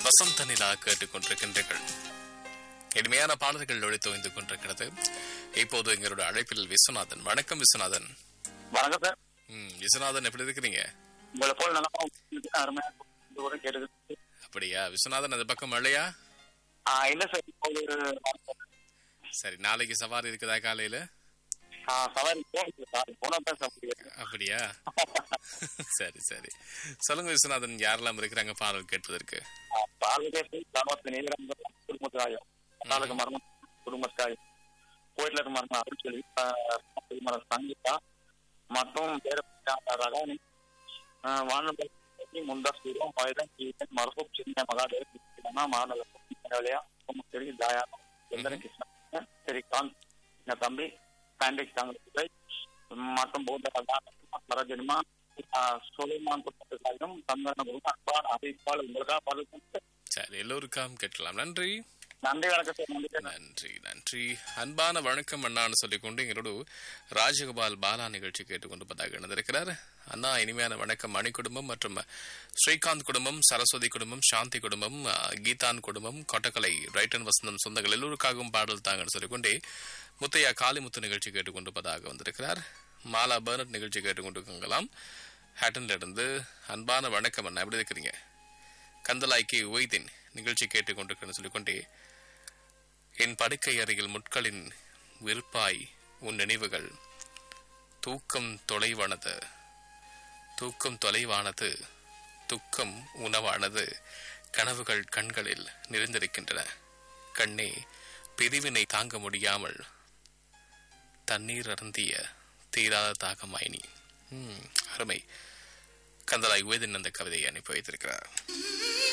வசந்த நிலா கேட்டுக்கொண்டிருக்கின்றீர்கள் இனிமையான பாடல்கள் ஒழித்தோய்ந்து கொண்டிருக்கிறது இப்போது எங்களுடைய அழைப்பில் விஸ்வநாதன் வணக்கம் விஸ்வநாதன் வணக்கம் சார் ம் விஸ்வநாதன் எப்படி இருக்கிறீங்க உங்களை போல நல்லா அருமையா இது கூட கேட்டுக்கிட்டு அப்படியா விஸ்வநாதன் அந்த பக்கம் மழையா ஆ, இல்ல சார் இப்போ ஒரு சரி நாளைக்கு சவாரி இருக்குதா காலையில ஆ, சவாரி போகுது சார் போனா தான் சார் முடியும். அப்படியா சரி சரி சொல்லுங்க விஸ்வநாதன் யாரெல்லாம் இருக்கிறாங்க பாடல் கேட்பதற்கு ஆ, பாலதேசம் கிராமத்து நீரம் குடும்பத்தாயம் நாளுக்கு மரணம் குடும்பத்தாயம் கோயிலுக்கு மரணம் அப்படின்னு சொல்லி மரம் சங்கீதா மற்றும் வேற ரகானி வானொலி முந்தா சூரம் வயதன் கீதன் மரபு சின்ன மகாதேவ மாநல மலையா சரி தாயா சுந்தர கிருஷ்ணன் ஸ்ரீகாந்த் என் தம்பி சாண்டிக் தாங்க மற்றும் பௌத்த மரஜன்மா சோலைமான் குடும்பத்தாயும் சந்தன குரு அன்பான அறிவிப்பால் உங்களுக்காக பாடல் சரி எல்லோருக்காம் கேட்கலாம் நன்றி நன்றி வணக்கம் சார் நன்றி சார் நன்றி நன்றி அன்பான வணக்கம் அண்ணான்னு சொல்லிக்கொண்டு எங்களோடு ராஜகோபால் பாலா நிகழ்ச்சி கேட்டுக்கொண்டு பதாக இணைந்திருக்கிறார் அண்ணா இனிமையான வணக்கம் மணி குடும்பம் மற்றும் ஸ்ரீகாந்த் குடும்பம் சரஸ்வதி குடும்பம் சாந்தி குடும்பம் அஹ், கீதான் குடும்பம் கொட்டக்கலை ரைட்டன் வசந்தம் சொந்தங்கள் எல்லோருக்காகவும் பாடல் தாங்கன்னு சொல்லிக்கொண்டே முத்தையா காளிமுத்து நிகழ்ச்சி கேட்டுக்கொண்டு பதாக வந்திருக்கிறார் மாலா பர்னட் நிகழ்ச்சி கேட்டுக்கொண்டு ஹேட்டன்ல இருந்து அன்பான வணக்கம் அண்ணா எப்படி இருக்கிறீங்க கந்தலாய்க்கு ஒய்தின் நிகழ்ச்சி கேட்டுக்கொண்டிருக்கிறேன்னு சொல்லிக்கொண்டே என் படுக்கை அறையில் முட்களின் விருப்பாய் உன் நினைவுகள் தூக்கம் தொலைவானது தூக்கம் தொலைவானது துக்கம் உணவானது கனவுகள் கண்களில் நிறைந்திருக்கின்றன கண்ணே பிரிவினை தாங்க முடியாமல் தண்ணீர் அருந்திய தீராத தாகமாய் நீ ம், அருமை கந்தலாய் உயதின் அந்த கவிதையை அனுப்பி வைத்திருக்கிறார்